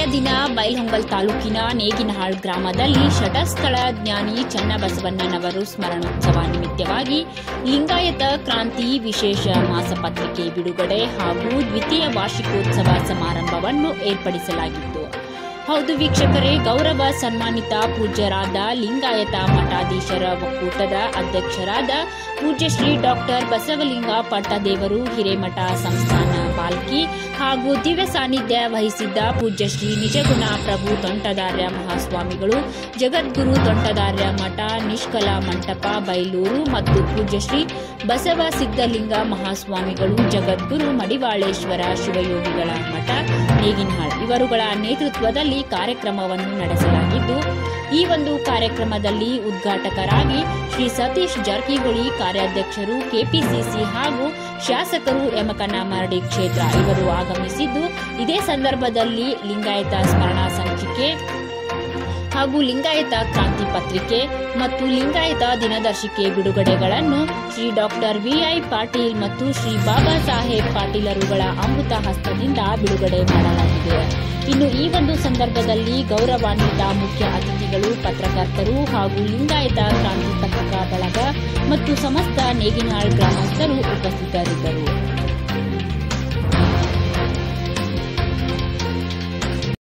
ನಿನ್ನೆಯ ದಿನ ಬೈಲ್ಹೊಂಗಲ್ ತಾಲೂಕಿನ ನೇಗಿನಹಾಳ್ ಗ್ರಾಮದಲ್ಲಿ ಶಟಸ್ಥಳ ಜ್ಞಾನಿ ಚನ್ನಬಸವಣ್ಣನವರು ಸ್ಮರಣೋತ್ಸವ ನಿಮಿತ್ತವಾಗಿ ಲಿಂಗಾಯತ ಕ್ರಾಂತಿ ವಿಶೇಷ ಮಾಸಪತ್ರಿಕೆ ಬಿಡುಗಡೆ ಹಾಗೂ ದ್ವಿತೀಯ ವಾರ್ಷಿಕೋತ್ಸವ ಸಮಾರಂಭವನ್ನು ಏರ್ಪಡಿಸಲಾಗಿತ್ತು ಹೌದು ವೀಕ್ಷಕರೇ ಗೌರವ ಸನ್ಮಾನಿತ ಪೂಜ್ಯರಾದ ಲಿಂಗಾಯತ ಮಠಾಧೀಶರ ಒಕ್ಕೂಟದ ಅಧ್ಯಕ್ಷರಾದ ಪೂಜ್ಯ ಶ್ರೀ ಡಾಕ್ಟರ್ ಬಸವಲಿಂಗ ಪಟ್ಟದೇವರು ಹಿರೇಮಠ ಸಂಸ್ಥಾನ ಬಾಲ್ಕಿ ಹಾಗೂ ದಿವ್ಯ ಸಾನ್ನಿಧ್ಯ ವಹಿಸಿದ್ದ ಪೂಜ್ಯ ಶ್ರೀ ನಿಜಗುಣ ಪ್ರಭು ತೊಂಟದಾರ್ಯ ಮಹಾಸ್ವಾಮಿಗಳು ಜಗದ್ಗುರು ತೊಂಟದಾರ್ಯ ಮಠ ನಿಷ್ಕಲ ಮಂಟಪ ಬೈಲೂರು ಮತ್ತು ಪೂಜ್ಯ ಶ್ರೀ ಬಸವ ಸಿದ್ಧಲಿಂಗ ಮಹಾಸ್ವಾಮಿಗಳು ಜಗದ್ಗುರು ಮಡಿವಾಳೇಶ್ವರ ಶಿವಯೋಗಿಗಳ ಮಠ ನೇಗಿನಹಾಳ್ ಇವರುಗಳ ನೇತೃತ್ವದಲ್ಲಿ ಕಾರ್ಯಕ್ರಮವನ್ನು ನಡೆಸಲಾಗಿದ್ದು ಈ ಒಂದು ಕಾರ್ಯಕ್ರಮದಲ್ಲಿ ಉದ್ಘಾಟಕರಾಗಿ ಶ್ರೀ ಸತೀಶ್ ಜಾರಕಿಹೊಳಿ ಕಾರ್ಯಾಧ್ಯಕ್ಷರು ಕೆಪಿಸಿಸಿ ಹಾಗೂ ಶಾಸಕರು ಯಮಕನಮರಡಿ ಕ್ಷೇತ್ರ ಇವರು ಆಗಮಿಸಿದ್ದು ಇದೇ ಸಂದರ್ಭದಲ್ಲಿ ಲಿಂಗಾಯತ ಸ್ಮರಣಾ ಸಂಚಿಕೆ ಹಾಗೂ ಲಿಂಗಾಯತ ಕ್ರಾಂತಿ ಪತ್ರಿಕೆ ಮತ್ತು ಲಿಂಗಾಯತ ದಿನದರ್ಶಿಕೆ ಬಿಡುಗಡೆಗಳನ್ನು ಶ್ರೀ ಡಾಕ್ಟರ್ ವಿಐ ಪಾಟೀಲ್ ಮತ್ತು ಶ್ರೀ ಬಾಬಾ ಸಾಹೇಬ್ ಪಾಟೀಲರುಗಳ ಅಮೃತ ಹಸ್ತದಿಂದ ಬಿಡುಗಡೆ ಮಾಡಲಾಗಿದೆ ಇನ್ನು ಈ ಒಂದು ಸಂದರ್ಭದಲ್ಲಿ ಗೌರವಾನ್ವಿತ ಮುಖ್ಯ ಅತಿಥಿಗಳು ಪತ್ರಕರ್ತರು ಹಾಗೂ ಲಿಂಗಾಯತ ಕ್ರಾಂತಿ ಪತ್ರಿಕಾ ಬಳಗ ಮತ್ತು ಸಮಸ್ತ ನೇಗಿನಾಳ್ ಗ್ರಾಮಸ್ಥರು ಉಪಸ್ಥಿತರಿದ್ದರು